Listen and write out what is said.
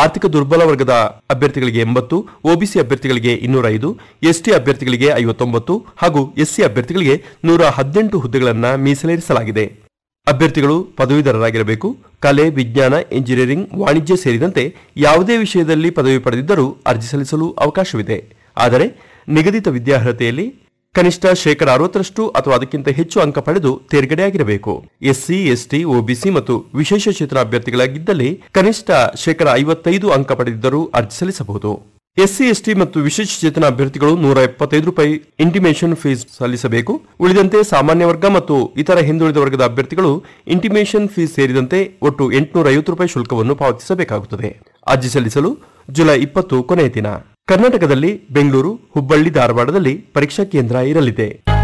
ಆರ್ಥಿಕ ದುರ್ಬಲ ವರ್ಗದ ಅಭ್ಯರ್ಥಿಗಳಿಗೆ ಎಂಬತ್ತು ಒಬಿಸಿ ಅಭ್ಯರ್ಥಿಗಳಿಗೆ ಇನ್ನೂರ ಐದು ಎಸ್ಟಿ ಅಭ್ಯರ್ಥಿಗಳಿಗೆ ಐವತ್ತೊಂಬತ್ತು ಹಾಗೂ ಎಸ್ಸಿ ಅಭ್ಯರ್ಥಿಗಳಿಗೆ ನೂರ ಹದಿನೆಂಟು ಹುದ್ದೆಗಳನ್ನು ಮೀಸಲಿರಿಸಲಾಗಿದೆ ಅಭ್ಯರ್ಥಿಗಳು ಪದವೀಧರರಾಗಿರಬೇಕು ಕಲೆ ವಿಜ್ಞಾನ ಇಂಜಿನಿಯರಿಂಗ್ ವಾಣಿಜ್ಯ ಸೇರಿದಂತೆ ಯಾವುದೇ ವಿಷಯದಲ್ಲಿ ಪದವಿ ಪಡೆದಿದ್ದರೂ ಅರ್ಜಿ ಸಲ್ಲಿಸಲು ಅವಕಾಶವಿದೆ ಆದರೆ ನಿಗದಿತ ವಿದ್ಯಾರ್ಹತೆಯಲ್ಲಿ ಕನಿಷ್ಠ ಶೇಕಡ ಅರವತ್ತರಷ್ಟು ಅಥವಾ ಅದಕ್ಕಿಂತ ಹೆಚ್ಚು ಅಂಕ ಪಡೆದು ತೇರ್ಗಡೆಯಾಗಿರಬೇಕು ಎಸ್ಸಿ ಎಸ್ಟಿ ಒಬಿಸಿ ಮತ್ತು ವಿಶೇಷ ಚೇತನ ಅಭ್ಯರ್ಥಿಗಳಾಗಿದ್ದಲ್ಲಿ ಕನಿಷ್ಠ ಶೇಕಡ ಐವತ್ತೈದು ಅಂಕ ಪಡೆದಿದ್ದರೂ ಅರ್ಜಿ ಸಲ್ಲಿಸಬಹುದು ಎಸ್ಸಿ ಎಸ್ಟಿ ಮತ್ತು ವಿಶೇಷ ಚೇತನ ಅಭ್ಯರ್ಥಿಗಳು ನೂರ ಎಪ್ಪತ್ತೈದು ರೂಪಾಯಿ ಇಂಟಿಮೇಷನ್ ಫೀಸ್ ಸಲ್ಲಿಸಬೇಕು ಉಳಿದಂತೆ ಸಾಮಾನ್ಯ ವರ್ಗ ಮತ್ತು ಇತರ ಹಿಂದುಳಿದ ವರ್ಗದ ಅಭ್ಯರ್ಥಿಗಳು ಇಂಟಿಮೇಷನ್ ಫೀಸ್ ಸೇರಿದಂತೆ ಒಟ್ಟು ಎಂಟುನೂರ ಐವತ್ತು ರೂಪಾಯಿ ಶುಲ್ಕವನ್ನು ಪಾವತಿಸಬೇಕಾಗುತ್ತದೆ ಅರ್ಜಿ ಸಲ್ಲಿಸಲು ಜುಲೈ ಇಪ್ಪತ್ತು ಕೊನೆಯ ದಿನ ಕರ್ನಾಟಕದಲ್ಲಿ ಬೆಂಗಳೂರು ಹುಬ್ಬಳ್ಳಿ ಧಾರವಾಡದಲ್ಲಿ ಪರೀಕ್ಷಾ ಕೇಂದ್ರ ಇರಲಿದೆ